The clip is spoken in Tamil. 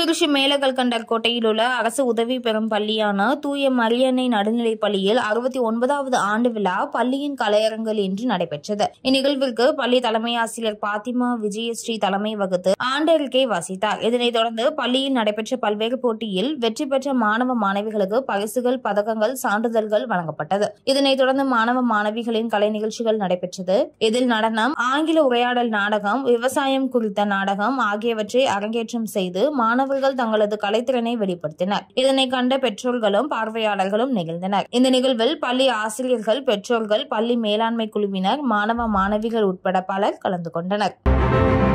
திருச்சி மேலகல்கண்டர் கோட்டையில் உள்ள அரசு உதவி பெறும் பள்ளியான தூய மரியன்னை நடுநிலைப் பள்ளியில் அறுபத்தி ஒன்பதாவது ஆண்டு விழா பள்ளியின் கலையரங்கில் இன்று நடைபெற்றது இந்நிகழ்விற்கு பள்ளி தலைமை ஆசிரியர் பாத்திமா விஜயஸ்ரீ தலைமை வகுத்து ஆண்டறிக்கை வாசித்தார் இதனைத் தொடர்ந்து பள்ளியில் நடைபெற்ற பல்வேறு போட்டியில் வெற்றி பெற்ற மாணவ மாணவிகளுக்கு பரிசுகள் பதக்கங்கள் சான்றிதழ்கள் வழங்கப்பட்டது இதனைத் தொடர்ந்து மாணவ மாணவிகளின் கலை நிகழ்ச்சிகள் நடைபெற்றது இதில் நடனம் ஆங்கில உரையாடல் நாடகம் விவசாயம் குறித்த நாடகம் ஆகியவற்றை அரங்கேற்றம் செய்து மாணவர்கள் தங்களது கலைத்திறனை வெளிப்படுத்தினர் இதனை கண்ட பெற்றோர்களும் பார்வையாளர்களும் நிகழ்ந்தனர் இந்த நிகழ்வில் பள்ளி ஆசிரியர்கள் பெற்றோர்கள் பள்ளி மேலாண்மை குழுவினர் மாணவ மாணவிகள் உட்பட பலர் கலந்து கொண்டனர்